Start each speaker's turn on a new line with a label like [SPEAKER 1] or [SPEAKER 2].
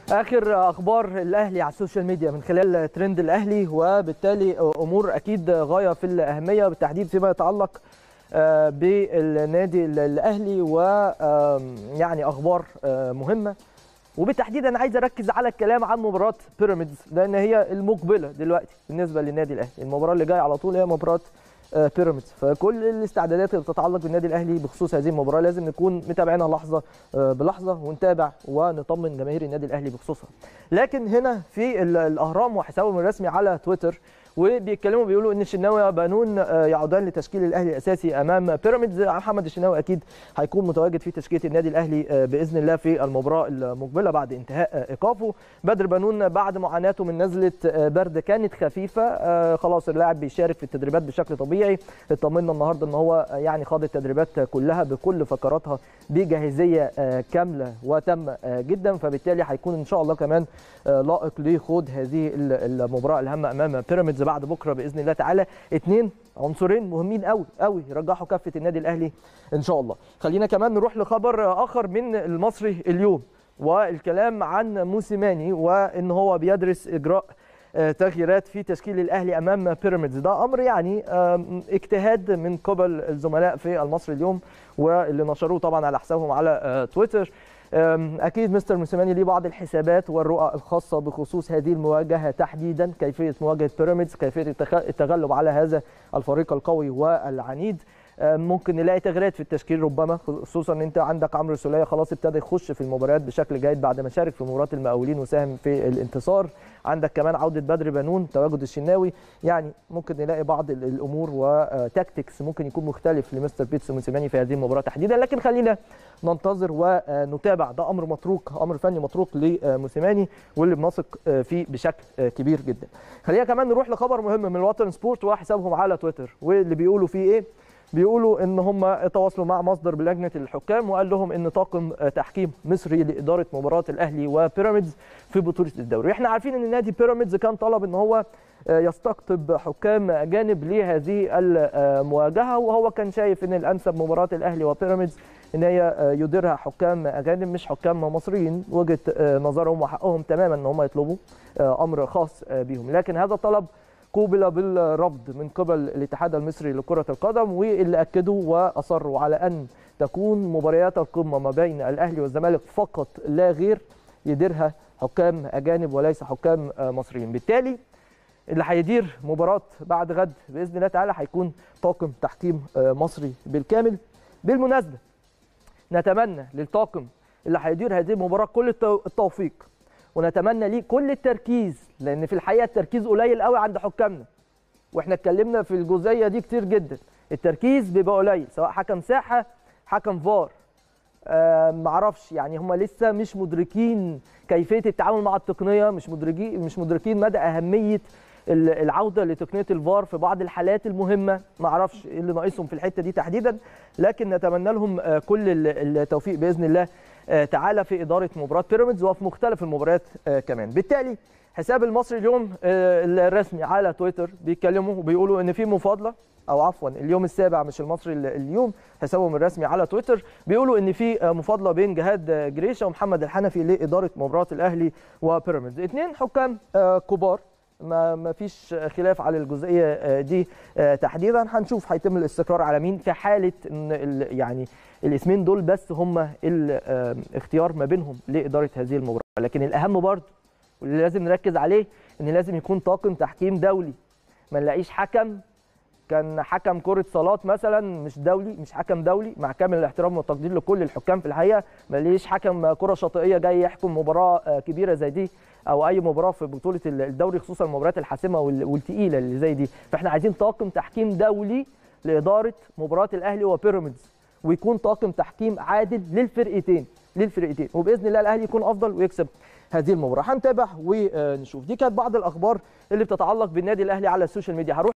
[SPEAKER 1] اخر اخبار الاهلي على السوشيال ميديا من خلال ترند الاهلي وبالتالي امور اكيد غايه في الاهميه بالتحديد فيما يتعلق بالنادي الاهلي ويعني اخبار مهمه وبالتحديد انا عايز اركز على الكلام عن مباراه بيراميدز لان هي المقبله دلوقتي بالنسبه للنادي الاهلي المباراه اللي جايه على طول هي مباراه بيراميدز فكل الاستعدادات اللي بتتعلق بالنادي الاهلي بخصوص هذه المباراه لازم نكون متابعينها لحظه بلحظه ونتابع ونطمن جماهير النادي الاهلي بخصوصها لكن هنا في الاهرام وحسابهم الرسمي على تويتر وبيتكلموا بيقولوا ان الشناوي وبنون يعودان لتشكيل الاهلي الاساسي امام بيراميدز محمد الشناوي اكيد هيكون متواجد في تشكيله النادي الاهلي باذن الله في المباراه المقبله بعد انتهاء ايقافه بدر بنون بعد معاناته من نزله برد كانت خفيفه خلاص اللاعب بيشارك في التدريبات بشكل طبيعي اطمنا النهارده ان هو يعني خاض التدريبات كلها بكل فقراتها بجاهزيه كامله وتامه جدا فبالتالي هيكون ان شاء الله كمان لائق لخوض هذه المباراه الهامه امام بيراميدز بعد بكره باذن الله تعالى اثنين عنصرين مهمين قوي قوي يرجحوا كفه النادي الاهلي ان شاء الله خلينا كمان نروح لخبر اخر من المصري اليوم والكلام عن موسيماني وان هو بيدرس اجراء تغييرات في تشكيل الاهلي امام بيراميدز ده امر يعني اجتهاد من قبل الزملاء في المصري اليوم واللي نشروه طبعا على حسابهم على تويتر اكيد مستر موسيماني ليه بعض الحسابات والرؤى الخاصه بخصوص هذه المواجهه تحديدا كيفيه مواجهه بيراميدز كيفيه التغلب على هذا الفريق القوي والعنيد ممكن نلاقي تغييرات في التشكيل ربما خصوصا ان انت عندك عمرو السوليه خلاص ابتدى يخش في المباريات بشكل جيد بعد ما شارك في مباراه المقاولين وساهم في الانتصار عندك كمان عوده بدر بنون تواجد الشناوي يعني ممكن نلاقي بعض الامور وتاكتكس ممكن يكون مختلف لمستر بيتسو موسيماني في هذه المباراه تحديدا لكن خلينا ننتظر ونتابع ده امر متروك امر فني متروك لموسيماني واللي بنثق فيه بشكل كبير جدا خلينا كمان نروح لخبر مهم من الوطن سبورت وحسابهم على تويتر واللي بيقولوا فيه ايه بيقولوا ان هم تواصلوا مع مصدر بلجنه الحكام وقال لهم ان طاقم تحكيم مصري لاداره مباراه الاهلي وبيراميدز في بطوله الدوري احنا عارفين ان نادي بيراميدز كان طلب ان هو يستقطب حكام اجانب لهذه المواجهه وهو كان شايف ان الانسب مباراه الاهلي وبيراميدز ان هي يديرها حكام اجانب مش حكام مصريين وجهه نظرهم وحقهم تماما ان هم يطلبوا امر خاص بهم لكن هذا طلب قوبل بالرفض من قبل الاتحاد المصري لكرة القدم واللي أكدوا وأصروا على أن تكون مباريات القمة ما بين الأهلي والزمالك فقط لا غير يديرها حكام أجانب وليس حكام مصريين بالتالي اللي هيدير مباراة بعد غد بإذن الله تعالى هيكون طاقم تحكيم مصري بالكامل بالمناسبة نتمنى للطاقم اللي هيدير هذه المباراة كل التوفيق ونتمنى ليه كل التركيز لان في الحقيقه التركيز قليل قوي عند حكامنا واحنا اتكلمنا في الجزئيه دي كتير جدا التركيز بيبقى قليل سواء حكم ساحه حكم فار آه معرفش يعني هم لسه مش مدركين كيفيه التعامل مع التقنيه مش مدركين مش مدركين مدى اهميه العوده لتقنيه الفار في بعض الحالات المهمه معرفش ايه اللي ناقصهم في الحته دي تحديدا لكن نتمنى لهم كل التوفيق باذن الله تعالى في اداره مباراه بيراميدز وفي مختلف المباريات كمان بالتالي حساب المصري اليوم الرسمي على تويتر بيتكلموا وبيقولوا ان في مفاضله او عفوا اليوم السابع مش المصري اليوم حسابهم الرسمي على تويتر بيقولوا ان في مفاضله بين جهاد جريشه ومحمد الحنفي لاداره مباراه الاهلي وبيراميدز اثنين حكام كبار ما ما فيش خلاف على الجزئيه دي تحديدا هنشوف هيتم الاستقرار على مين في حاله ان يعني الاسمين دول بس هم الاختيار ما بينهم لاداره هذه المباراه لكن الاهم برضه واللي لازم نركز عليه ان لازم يكون طاقم تحكيم دولي ما نلاقيش حكم كان حكم كره صالات مثلا مش دولي مش حكم دولي مع كامل الاحترام والتقدير لكل الحكام في الحقيقه ما نلاقيش حكم كره شاطئيه جاي يحكم مباراه كبيره زي دي او اي مباراه في بطوله الدوري خصوصا المباريات الحاسمه والثقيله اللي زي دي فاحنا عايزين طاقم تحكيم دولي لاداره مباراه الاهلي وبيراميدز ويكون طاقم تحكيم عادل للفرقتين للفرقتين وباذن الله الاهلي يكون افضل ويكسب هذه المباراه هنتابع ونشوف دي كانت بعض الاخبار اللي بتتعلق بالنادي الاهلي على السوشيال ميديا هروح